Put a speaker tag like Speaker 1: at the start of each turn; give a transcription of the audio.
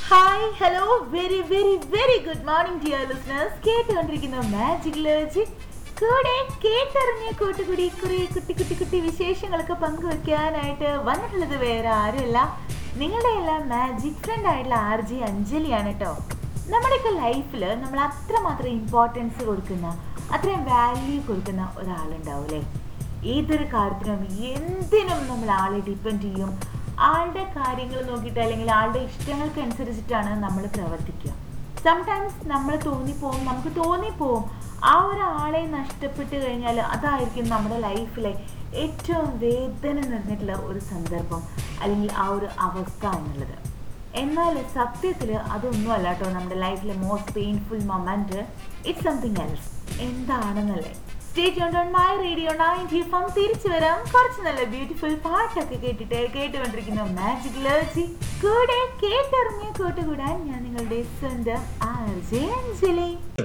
Speaker 1: hi hello very very very good morning dear listeners കേട്ടുകൊണ്ടിരിക്കുന്ന magic ലോജി കൂടെ കേട്ടറിഞ്ഞ കൂട്ടുകൂടി കുറെ കുട്ടി കുട്ടി കുട്ടി വിശേഷങ്ങളൊക്കെ പങ്കുവെക്കാനായിട്ട് വന്നിട്ടുള്ളത് വേറെ ആരുമല്ല നിങ്ങളുടെ എല്ലാം മാജിക് ഫ്രണ്ട് ആയിട്ടുള്ള ആർ ജി അഞ്ജലിയാണ് കേട്ടോ നമ്മുടെയൊക്കെ ലൈഫിൽ നമ്മൾ അത്രമാത്രം ഇമ്പോർട്ടൻസ് കൊടുക്കുന്ന അത്രയും വാല്യൂ കൊടുക്കുന്ന ഒരാളുണ്ടാവൂലേ ഏതൊരു കാര്യത്തിനും എന്തിനും നമ്മൾ ആളെ ഡിപ്പെൻഡ് ചെയ്യും ആളുടെ കാര്യങ്ങൾ നോക്കിയിട്ട് അല്ലെങ്കിൽ ആളുടെ ഇഷ്ടങ്ങൾക്ക് അനുസരിച്ചിട്ടാണ് നമ്മൾ പ്രവർത്തിക്കുക സംടൈംസ് നമ്മൾ തോന്നിപ്പോവും നമുക്ക് തോന്നിപ്പോവും ആ ഒരാളെ നഷ്ടപ്പെട്ട് കഴിഞ്ഞാൽ അതായിരിക്കും നമ്മുടെ ലൈഫിലെ ഏറ്റവും വേദന നിറഞ്ഞിട്ടുള്ള ഒരു സന്ദർഭം അല്ലെങ്കിൽ ആ ഒരു അവസ്ഥ എന്നുള്ളത് എന്നാൽ സത്യത്തിൽ അതൊന്നും അല്ല കേട്ടോ നമ്മുടെ ലൈഫിലെ most painful moment it's something else എന്താണെന്നല്ലേ സ്റ്റേറ്റ് ഓൺ മൈ റേഡിയോ നയൻറ്റി ഫം തിരിച്ചു വരാം കുറച്ച് നല്ല ബ്യൂട്ടിഫുൾ പാട്ടൊക്കെ കേട്ടിട്ട് കേട്ടുകൊണ്ടിരിക്കുന്ന മാജിക് ലർജി കൂടെ കേട്ടറിഞ്ഞ് കൂട്ടുകൂടാൻ ഞാൻ നിങ്ങളുടെ സ്വന്തം ആർ ജെ അഞ്ജലി